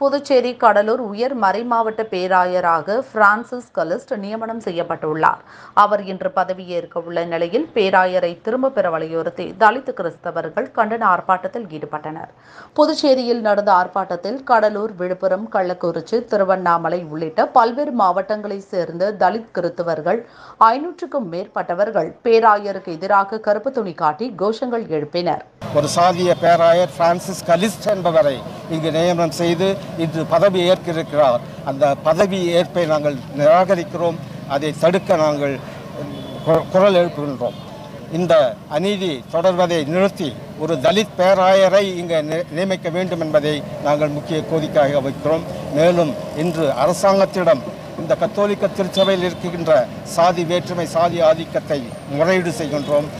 புதுச்சேரி கடலூர் உயர் மறைமாவட்ட பேராயராக பிரான்சிஸ் கலிஸ்ட் நியமனம் செய்யப்பட்டுள்ளார் அவர் இன்று பதவியேற்க உள்ள நிலையில் பேராயரை திரும்பப் பெற வலியுறுத்தி தலித் கிறிஸ்தவர்கள் கண்டன ஆர்ப்பாட்டத்தில் ஈடுபட்டனர் புதுச்சேரியில் நடந்த ஆர்ப்பாட்டத்தில் கடலூர் விழுப்புரம் கள்ளக்குறிச்சி திருவண்ணாமலை உள்ளிட்ட பல்வேறு மாவட்டங்களைச் சேர்ந்த தலித் கிறிஸ்தவர்கள் ஐநூற்றுக்கும் மேற்பட்டவர்கள் பேராயருக்கு எதிராக கருப்பு துணி காட்டி கோஷங்கள் எழுப்பினர் ஒரு சாதிய பேராயர் பிரான்சிஸ் கலிஸ்ட் என்பவரை இங்கு நியமனம் செய்து இன்று பதவி ஏற்கிருக்கிறார் அந்த பதவி ஏற்பை நாங்கள் நிராகரிக்கிறோம் அதை தடுக்க நாங்கள் கு- குரல் எழுப்புகின்றோம் இந்த அநீதி தொடர்வதை நிறுத்தி ஒரு தலித் பேராயரை இங்கு நி- நியமிக்க வேண்டும் என்பதை நாங்கள் முக்கிய கோரிக்கையாக வைக்கிறோம் மேலும் இன்று அரசாங்கத்திடம் இந்த கத்தோலிக்க திருச்சபையில் இருக்கின்ற சாதி வேற்றுமை சாதி ஆதிக்கத்தை முறையீடு செய்கின்றோம்